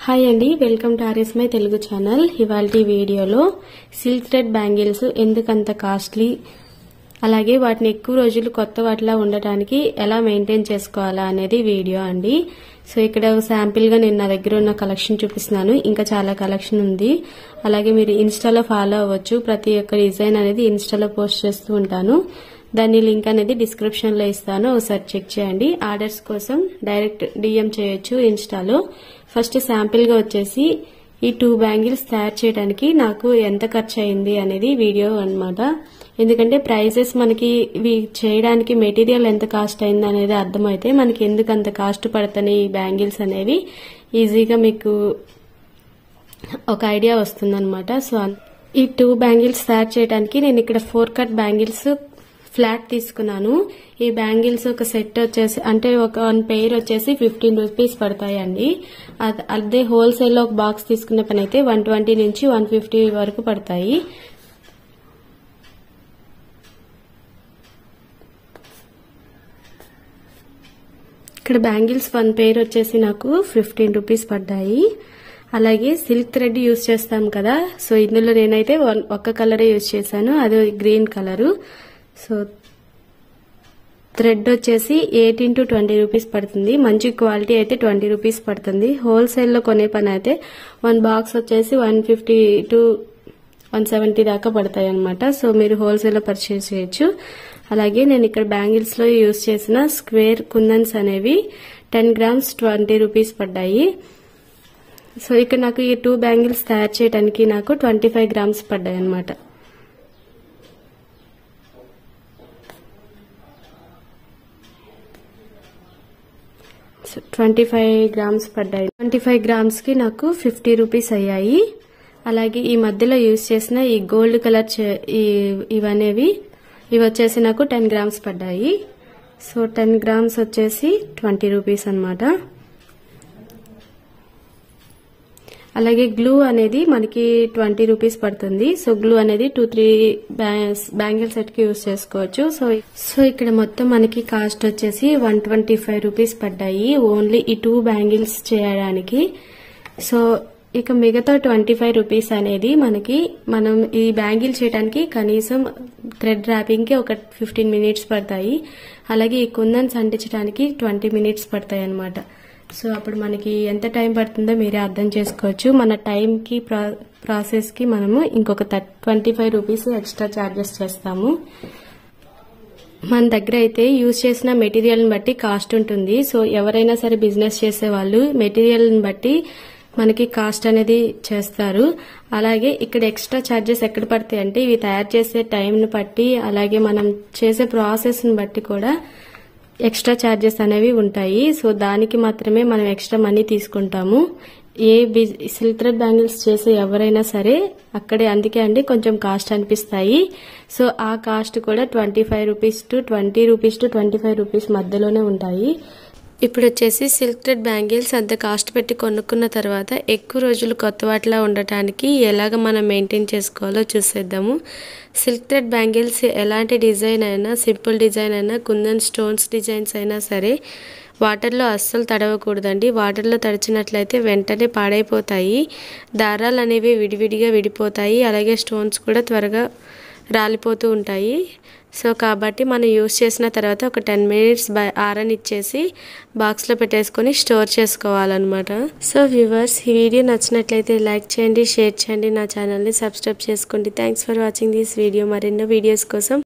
hi అండి welcome to RS my Telugu channel ఇవాళ వీడియోలో సిల్క్ థ్రెడ్ బ్యాంగిల్స్ ఎందుకంత కాస్ట్లీ అలాగే వాటిని ఎక్కువ రోజులు కొత్త వాటిలా ఉండటానికి ఎలా మెయింటైన్ చేసుకోవాలా అనేది వీడియో అండి సో ఇక్కడ శాంపిల్ గా నేను నా దగ్గర ఉన్న కలెక్షన్ చూపిస్తున్నాను ఇంకా చాలా కలెక్షన్ ఉంది అలాగే మీరు ఇన్స్టాలో ఫాలో అవ్వచ్చు ప్రతి ఒక్క డిజైన్ అనేది ఇన్స్టాలో పోస్ట్ చేస్తూ ఉంటాను దాని లింక్ అనేది డిస్క్రిప్షన్ లో ఇస్తాను ఒకసారి చెక్ చేయండి ఆర్డర్స్ కోసం డైరెక్ట్ డిఎం చేయొచ్చు ఇన్స్టాలో ఫస్ట్ శాంపిల్ గా వచ్చేసి ఈ టూ బ్యాంగిల్స్ తయారు చేయడానికి నాకు ఎంత ఖర్చు అయింది అనేది వీడియో అన్నమాట ఎందుకంటే ప్రైసెస్ మనకి ఇవి చేయడానికి మెటీరియల్ ఎంత కాస్ట్ అయింది అనేది అర్థమైతే మనకి ఎందుకు అంత కాస్ట్ పడుతున్నాయి ఈ బ్యాంగిల్స్ అనేవి ఈజీగా మీకు ఒక ఐడియా వస్తుందన్నమాట సో ఈ టూ బ్యాంగిల్స్ తయారు చేయడానికి నేను ఇక్కడ ఫోర్ కట్ బ్యాంగిల్స్ ఫ్లాట్ తీసుకున్నాను ఈ బ్యాంగిల్స్ ఒక సెట్ వచ్చేసి అంటే ఒక వన్ పెయిర్ వచ్చేసి ఫిఫ్టీన్ రూపీస్ పడతాయండి అద- అదే హోల్సేల్ లో ఒక బాక్స్ తీసుకునే పని అయితే వన్ ట్వంటీ నుంచి వన్ ఫిఫ్టీ వరకు పడతాయి ఇక్కడ బ్యాంగిల్స్ వన్ పెయిర్ వచ్చేసి నాకు ఫిఫ్టీన్ రూపీస్ పడ్డాయి అలాగే సిల్క్ థ్రెడ్ యూజ్ చేస్తాం కదా సో ఇందులో నేనైతే వన్- ఒక్క కలరే యూజ్ చేశాను అది గ్రీన్ కలరు సో థ్రెడ్ వచ్చేసి ఎయిటీన్ టు ట్వంటీ రూపీస్ పడుతుంది మంచి క్వాలిటీ అయితే ట్వంటీ రూపీస్ పడుతుంది హోల్సేల్లో కొనే పని అయితే వన్ బాక్స్ వచ్చేసి one fifty to one seventy దాకా పడతాయి అనమాట సో మీరు హోల్సేల్లో పర్చేస్ చేయొచ్చు అలాగే నేను ఇక్కడ బ్యాంగిల్స్ లో యూజ్ చేసిన స్క్వేర్ కుందన్స్ అనేవి టెన్ గ్రామ్స్ ట్వంటీ రూపీస్ పడ్డాయి సో ఇక్కడ నాకు ఈ టూ బ్యాంగిల్స్ తయారు చేయడానికి నాకు ట్వంటీ ఫైవ్ గ్రామ్స్ పడ్డాయి అనమాట ట్వంటీ ఫైవ్ గ్రామ్స్ పడ్డాయి ట్వంటీ ఫైవ్ గ్రామ్స్ కి నాకు ఫిఫ్టీ రూపీస్ అయ్యాయి అలాగే ఈ మధ్యలో యూజ్ చేసిన ఈ గోల్డ్ కలర్ చే- ఈ- ఇవనేవి ఇవి వచ్చేసి నాకు టెన్ గ్రామ్స్ పడ్డాయి సో టెన్ గ్రామ్స్ వచ్చేసి ట్వంటీ రూపీస్ అన్నమాట అలాగే గ్లూ అనేది మనకి ట్వంటీ రూపీస్ పడుతుంది సో గ్లూ అనేది టూ త్రీ బ్యాంగిల్ సెట్ కి యూస్ చేసుకోవచ్చు సో సో ఇక్కడ మొత్తం మనకి కాస్ట్ వచ్చేసి వన్ ట్వంటీ ఫైవ్ రూపీస్ పడ్డాయి ఓన్లీ ఈ టూ బ్యాంగిల్స్ చేయడానికి సో ఇక మిగతా ట్వంటీ ఫైవ్ రూపీస్ అనేది మనకి మనం ఈ బ్యాంగిల్ చేయడానికి కనీసం థ్రెడ్ ర్యాపింగ్ కి ఒక ఫిఫ్టీన్ మినిట్స్ పడతాయి అలాగే ఈ కుందన్స్ అంటించడానికి ట్వంటీ మినిట్స్ పడతాయి అనమాట సో అప్పుడు మనకి ఎంత టైం పడుతుందో మీరే అర్థం చేసుకోవచ్చు మన టైంకి ప్రాసెస్కి మనము ఇంకొక twenty five rupees extra charges చేస్తాము మన దగ్గర అయితే యూజ్ చేసిన మెటీరియల్ని బట్టి కాస్ట్ ఉంటుంది సో ఎవరైనా సరే బిజినెస్ చేసే వాళ్ళు మెటీరియల్ని బట్టి మనకి కాస్ట్ అనేది చేస్తారు అలాగే ఇక్కడ ఎక్స్ట్రా ఛార్జెస్ ఎక్కడ పడతాయి అంటే ఇవి తయారు చేసే టైంని బట్టి అలాగే మనం చేసే ప్రాసెస్ని బట్టి కూడా ఎక్స్ట్రా ఛార్జెస్ అనేవి ఉంటాయి సో దానికి మాత్రమే మనం ఎక్స్ట్రా మనీ తీసుకుంటాము ఏ సిల్క్ థ్రెడ్ బ్యాంగిల్స్ చేసే ఎవరైనా సరే అక్కడే అందుకే అండి కొంచెం కాస్ట్ అనిపిస్తాయి సో ఆ కాస్ట్ కూడా twenty five rupees to twenty rupees to twenty five rupees మధ్యలోనే ఉంటాయి ఇప్పుడు వచ్చేసి సిల్క్ థ్రెడ్ బ్యాంగిల్స్ అంత కాస్ట్ పెట్టి కొనుక్కున్న తర్వాత ఎక్కువ రోజులు కొత్త వాటిలా ఉండటానికి ఎలాగ మనం మెయింటైన్ చేసుకోవాలో చూసేద్దాము సిల్క్ థ్రెడ్ బ్యాంగిల్స్ ఎలాంటి డిజైన్ అయినా సింపుల్ డిజైన్ అయినా కుందన్ స్టోన్స్ డిజైన్స్ అయినా సరే వాటర్లో అస్సలు తడవకూడదండి వాటర్లో తడిచినట్లయితే వెంటనే పాడైపోతాయి దారాలు అనేవి విడివిడిగా విడిపోతాయి అలాగే స్టోన్స్ కూడా త్వరగా రాలిపోతూ ఉంటాయి సో కాబట్టి మనం యూస్ చేసిన తర్వాత ఒక టెన్ మినిట్స్ బై ఆరనిచ్చేసి బాక్స్లో పెట్టేసుకొని స్టోర్ చేసుకోవాలన్నమాట సో వ్యూవర్స్ ఈ వీడియో నచ్చినట్లయితే లైక్ చేయండి షేర్ చేయండి నా ఛానల్ని సబ్స్క్రైబ్ చేసుకోండి thanks for watching this video మరెన్నో వీడియోస్ కోసం